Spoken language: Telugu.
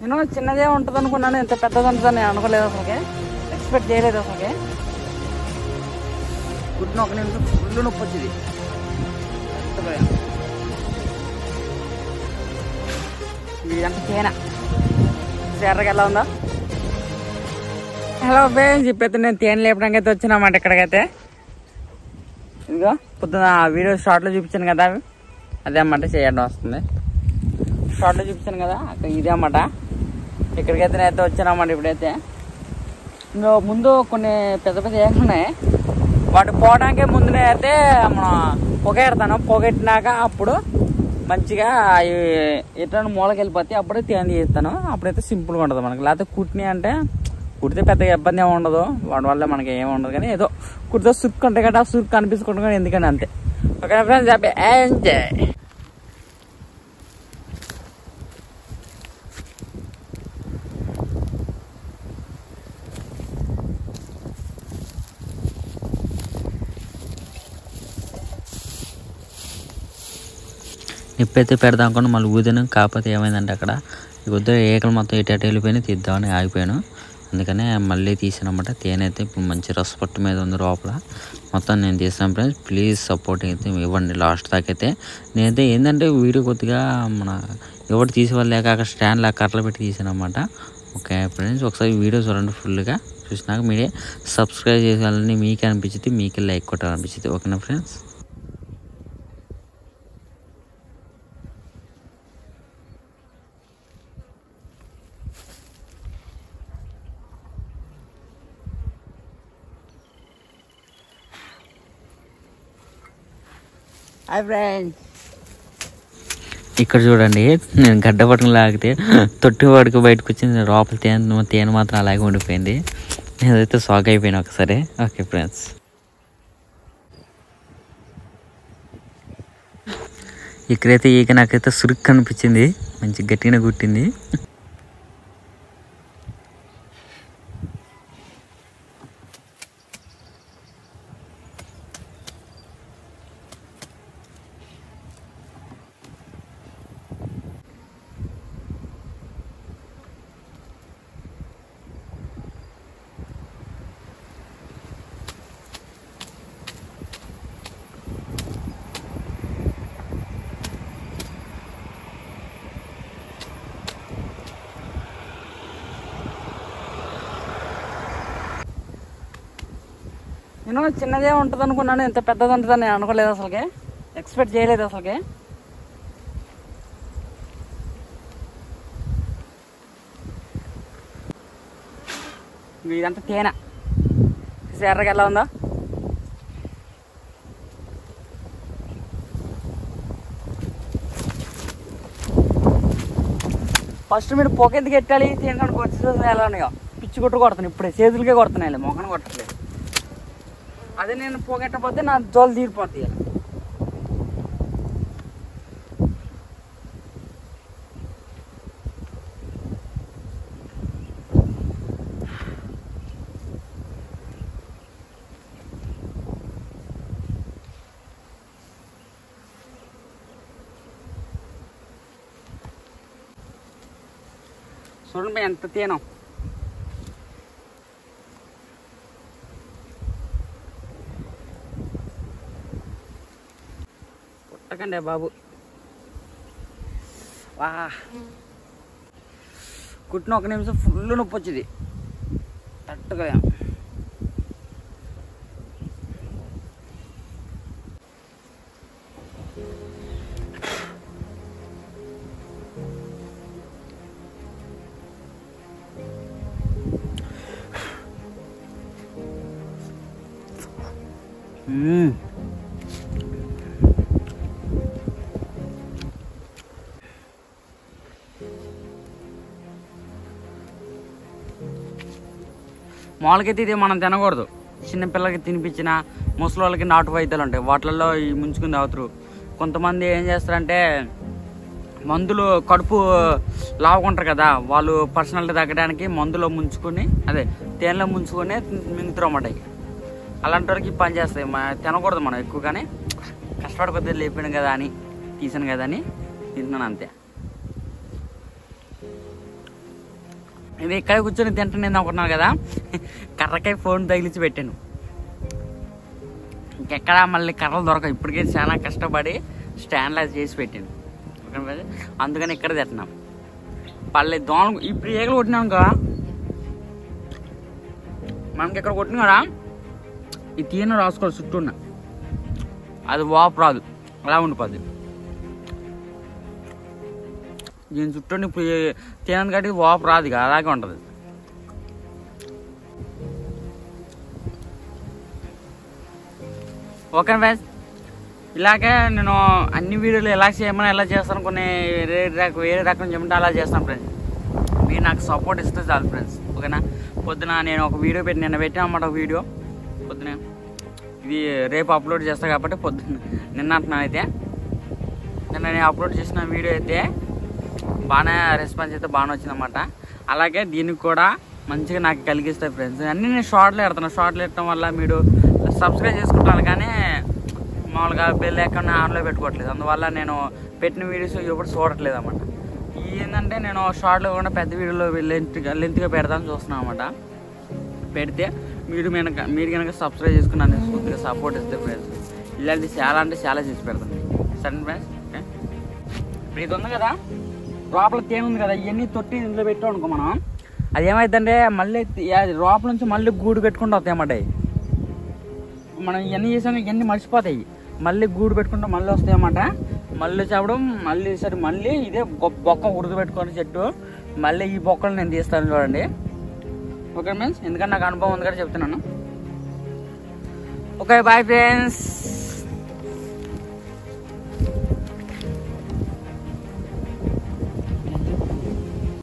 నేను చిన్నదే ఉంటుంది అనుకున్నాను ఎంత పెద్దది ఉంటుందని నేను అనుకోలేదు అసలుకి ఎక్స్పెక్ట్ చేయలేదు అసలుకి గుడ్డున ఒక నిమిషం ఫుల్ నొప్పి వచ్చింది ఎంత భయం. ఇదంతా తేనె ఎర్రగా ఎలా ఉందా హలో బే చెప్పైతే నేను తేనె లేపడానికి అయితే వచ్చినామాట ఇక్కడికైతే ఇదిగో పొద్దున వీడియో షార్ట్లో చూపించాను కదా అవి అదే అన్నమాట చేయడం వస్తుంది షార్ట్లో చూపించాను కదా అక్కడ ఇదే అన్నమాట ఇక్కడికైతే నేనైతే వచ్చానన్నమాట ఇప్పుడైతే ఇంకో ముందు కొన్ని పెద్ద పెద్ద ఏళ్ళు ఉన్నాయి వాటి పోవడానికే ముందునే అయితే మనం పొగెడతాను పొగెట్టినాక అప్పుడు మంచిగా అవి ఎట్లా మూలకి వెళ్ళిపోతే అప్పుడే తేనె చేస్తాను అప్పుడైతే సింపుల్గా ఉంటుంది మనకి లేకపోతే కుట్ని అంటే కుడితే పెద్దగా ఇబ్బంది ఏమి ఉండదు వాడి వల్ల మనకి ఏమి ఉండదు కానీ ఏదో కుడితే సుక్కు ఉంటాయి కదా ఆ సుక్కు కనిపించుకుంటాం కానీ ఎందుకని అంతే ఓకే ఫ్రెండ్స్ హ్యాపీ ఎంజాయ్ నిప్పు అయితే పెడదాం అనుకుని మళ్ళీ ఊదాను కాకపోతే ఏమైందంటే అక్కడ ఈ వద్ద ఏకలు మొత్తం ఇటు అటు వెళ్ళిపోయినాయి తీద్దామని ఆగిపోయాను అందుకనే మళ్ళీ తీసానమాట తేనె అయితే ఇప్పుడు మంచి రసపట్టు మీద ఉంది లోపల మొత్తం నేను తీసాను ఫ్రెండ్స్ ప్లీజ్ సపోర్ట్ అయితే ఇవ్వండి లాస్ట్ దాకా అయితే నేనైతే ఏంటంటే వీడియో కొద్దిగా మన ఎవరు తీసేవాళ్ళేక అక్కడ స్టాండ్ లాగా కర్రలు పెట్టి తీసాను అనమాట ఓకే ఫ్రెండ్స్ ఒకసారి వీడియో చూడండి ఫుల్గా చూసినాక మీరే సబ్స్క్రైబ్ చేసేయాలని మీకే అనిపించింది మీకే లైక్ కొట్టాలనిపించింది ఓకేనా ఫ్రెండ్స్ హాయ్ ఫ్రెండ్స్ ఇక్కడ చూడండి నేను గడ్డ పట్టుకుని లాగితే తొట్టి వాడికి బయటకు వచ్చింది లోపల తేనె తేనె మాత్రం అలాగే ఉండిపోయింది నేనైతే షాక్ అయిపోయాను ఒకసారి ఓకే ఫ్రెండ్స్ ఇక్కడైతే ఈక నాకైతే సురుక్కు అనిపించింది మంచి గట్టిగానే కుట్టింది నేను చిన్నదే ఉంటుంది అనుకున్నాను ఎంత పెద్దది ఉంటుందని నేను అనుకోలేదు అసలుకి ఎక్స్పెక్ట్ చేయలేదు అసలుకి ఇంక ఇదంతా తేనె చూసి ఎర్రగా ఎలా ఉందా ఫస్ట్ మీరు పొకెందుకు ఎట్టాలి తినడానికి వచ్చేసి ఎలా ఉన్నాయో పిచ్చి కొట్టు కొడుతున్నాను ఇప్పుడే చేతులకే కొడుతున్నాయి మొఖం కొట్టట్లేదు అదే నేను పోగొట్టకపోతే నా జోలు తీరిపోద్ది చూడండి భయ్ ఎంత తేనం పుట్టకండి బాబు వా కుట్టిన ఒక నిమిషం ఫుల్ నొప్పి వచ్చింది తట్టుగా మ్మ్. మామూలుగైతే ఇది మనం తినకూడదు చిన్న పిల్లలకి తినిపించిన ముసలి వాళ్ళకి నాటు వైద్యాలు ఉంటాయి వాటిల్లో ఈ ముంచుకుని తాగుతారు కొంతమంది ఏం చేస్తారంటే మందులు కడుపు లావుకుంటారు కదా వాళ్ళు పర్సనాలిటీ తగ్గడానికి మందులో ముంచుకొని అదే తేనెలో ముంచుకొని మింగుతారు అన్నమాట ఇవి. అలాంటి వాళ్ళకి ఈ పని చేస్తాయి మ- తినకూడదు మనం ఎక్కువ కానీ కష్టపడి కొద్దిగా లేపాను కదా అని తీసాను కదా అని తింటున్నాను అంతే ఇది ఇక్కడ కూర్చొని తింటాను నేను అనుకున్నాను కదా కర్రకాయ ఫోన్ తగిలించి పెట్టాను ఇంకెక్కడ మళ్ళీ కర్రలు దొరకవు ఇప్పటికే చాలా కష్టపడి స్టాండ్ లాగా చేసి పెట్టాను ఓకేనా ఫ్రెండ్స్? అందుకని ఇక్కడ తింటున్నాం పల్లె దోమలు ఇప్పుడు ఏగలు కొట్టినాం కదా మనకి ఇక్కడ కొట్టిన కదా ఈ తీన రాసుకోవాలి చుట్టూ ఉన్న అది వాపు రాదు అలా ఉండిపోద్ది దీని చుట్టూ ఇప్పుడు తినంది కాబట్టి వాపు రాదు ఇక అలాగే ఉంటుంది ఓకే ఫ్రెండ్స్ ఇలాగే నేను అన్ని వీడియోలు ఎలా చేయమని ఎలా చేస్తాను కొన్ని వేరే రకం వేరే రకం చేయమంటే అలా చేస్తాను ఫ్రెండ్స్ మీరు నాకు సపోర్ట్ ఇస్తే చాలు ఫ్రెండ్స్ ఓకేనా పొద్దున నేను ఒక వీడియో పెట్టి నిన్న పెట్టాను అన్నమాట ఒక వీడియో పొద్దున ఇది రేపు అప్లోడ్ చేస్తా కాబట్టి పొద్దున్న నిన్న అంటున్నాను అయితే నిన్న నేను అప్లోడ్ చేసిన వీడియో అయితే బాగానే రెస్పాన్స్ అయితే బాగానే వచ్చిందన్నమాట అలాగే దీనికి కూడా మంచిగా నాకు కలిగిస్తాయి ఫ్రెండ్స్ అన్నీ నేను షార్ట్లు పెడుతున్నాను షార్ట్లు పెట్టడం వల్ల మీరు సబ్స్క్రైబ్ చేసుకుంటాను కానీ మామూలుగా బెల్ ఐకాన్ ఆన్లో పెట్టుకోవట్లేదు అందువల్ల నేను పెట్టిన వీడియోస్ ఎప్పుడు చూడట్లేదు అనమాట ఏంటంటే నేను షార్ట్లో కూడా పెద్ద వీడియోలో లెంత్గా లెంత్గా పెడదామని చూస్తున్నాను అనమాట పెడితే మీరు కనుక మీరు కనుక సబ్స్క్రైబ్ చేసుకుని నన్ను కొద్దిగా సపోర్ట్ ఇస్తే ఫ్రెండ్స్ ఇలాంటి చాలా అంటే చాలా చేసి పెడతాను సరే ఫ్రెండ్స్ ఓకే ఇప్పుడు ఇది ఉంది కదా లోపల తేనె ఉంది కదా ఇవన్నీ తొట్టి ఇందులో పెట్టాం అనుకో మనం అది ఏమైందంటే మళ్ళీ తి- అది లోపల నుంచి మళ్ళీ గూడు పెట్టుకుంటూ వస్తాయి అన్నమాట అవి. మనం ఇవన్నీ చేసాం ఇవన్నీ మర్చిపోతాయి మళ్ళీ గూడు పెట్టుకుంటే మళ్ళీ వస్తాయి అన్నమాట మళ్ళీ చెప్పడం మళ్ళీ సరే మళ్ళీ ఇదే గొప్ప బొక్క ఉడక పెట్టుకొని చెట్టు మళ్ళీ ఈ బొక్కలు నేను తీస్తాను చూడండి ఓకే మీన్స్ ఎందుకంటే నాకు అనుభవం ఉంది కదా చెప్తున్నాను ఓకే బాయ్ ఫ్రెండ్స్